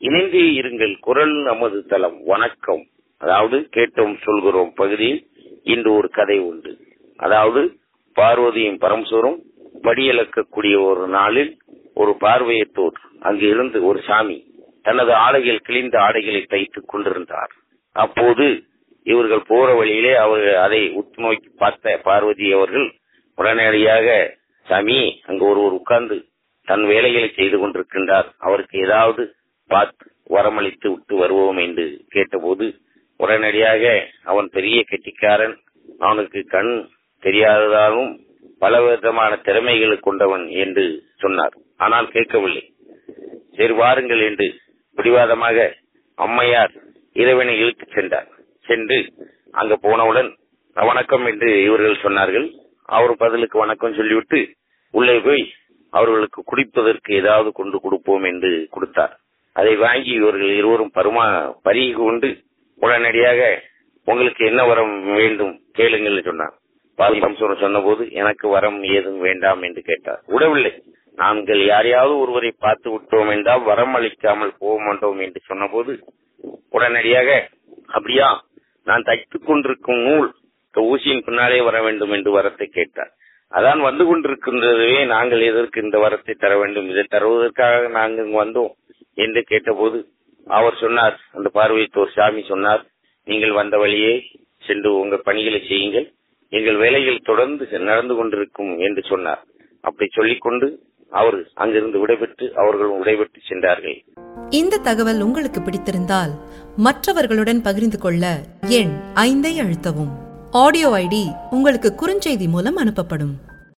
இணைந்தே இருங்கள் குரல் நமது தளம் வணக்கம் அதாவது கேட்டோம் சொல்கிறோம் பகுதியில் இன்று ஒரு கதை உண்டு அதாவது பார்வதியும் பரமசுவரும் படியளக்கக்கூடிய ஒரு நாளில் ஒரு பார்வையத்தோர் அங்கு இருந்து ஒரு சாமி தனது ஆடைகள் கிழிந்த ஆடைகளை தைத்துக் கொண்டிருந்தார் அப்போது இவர்கள் போற வழியிலே அவர்கள் அதை உத்து நோக்கி பார்த்த பார்வதி அவர்கள் உடனடியாக சாமி அங்கு ஒருவர் உட்கார்ந்து தன் வேலைகளை செய்து கொண்டிருக்கின்றார் அவருக்கு ஏதாவது பார்த்து வரமளித்து விட்டு வருவோம் என்று கேட்டபோது உடனடியாக அவன் பெரிய கெட்டிக்காரன் அவனுக்கு கண் தெரியாததாலும் பல விதமான திறமைகளை கொண்டவன் என்று சொன்னார் ஆனால் கேட்கவில்லை சரி வாருங்கள் என்று பிடிவாதமாக அம்மையார் இறைவனை இழுத்துச் சென்றார் சென்று அங்க போனவுடன் வணக்கம் என்று இவர்கள் சொன்னார்கள் அவர் பதிலுக்கு வணக்கம் சொல்லிவிட்டு உள்ளே போய் அவர்களுக்கு குடிப்பதற்கு ஏதாவது கொண்டு கொடுப்போம் என்று கொடுத்தார் அதை வாங்கி இவர்கள் இருவரும் பருமா பருகி கொண்டு உடனடியாக உங்களுக்கு என்ன வரம் வேண்டும் கேளுங்கள் சொன்னார் பாலசம்சூரம் சொன்னபோது எனக்கு வரம் ஏதும் வேண்டாம் என்று கேட்டார் விடவில்லை நாங்கள் யாரையாவது ஒருவரை பார்த்து விட்டோம் என்றால் வரம் அளிக்காமல் போக மாட்டோம் என்று சொன்னபோது உடனடியாக அப்படியா நான் தைத்துக் கொண்டிருக்கும் நூல் ஊசியின் பின்னாலே வர வேண்டும் என்று வரத்தை கேட்டார் அதான் வந்து கொண்டிருக்கின்றதுவே நாங்கள் எதற்கு இந்த வரத்தை தர வேண்டும் இதை தருவதற்காக நாங்கள் இங்கு வந்தோம் என்று கேட்டபோது அவர் சொன்னார் அந்த பார்வையத்தோர் சாமி சொன்னார் நீங்கள் வந்த வழியே சென்று உங்கள் பணிகளை செய்யுங்கள் எங்கள் வேலைகள் தொடர்ந்து நடந்து கொண்டிருக்கும் என்று சொன்னார் அப்படி சொல்லிக்கொண்டு அவர் அங்கிருந்து விடைபெற்று அவர்களும் விடைபெற்று சென்றார்கள் இந்த தகவல் உங்களுக்கு பிடித்திருந்தால் மற்றவர்களுடன் பகிர்ந்து கொள்ள எண் ஐந்தை அழுத்தவும் ஆடியோ ஐடி உங்களுக்கு குறுஞ்செய்தி மூலம் அனுப்பப்படும்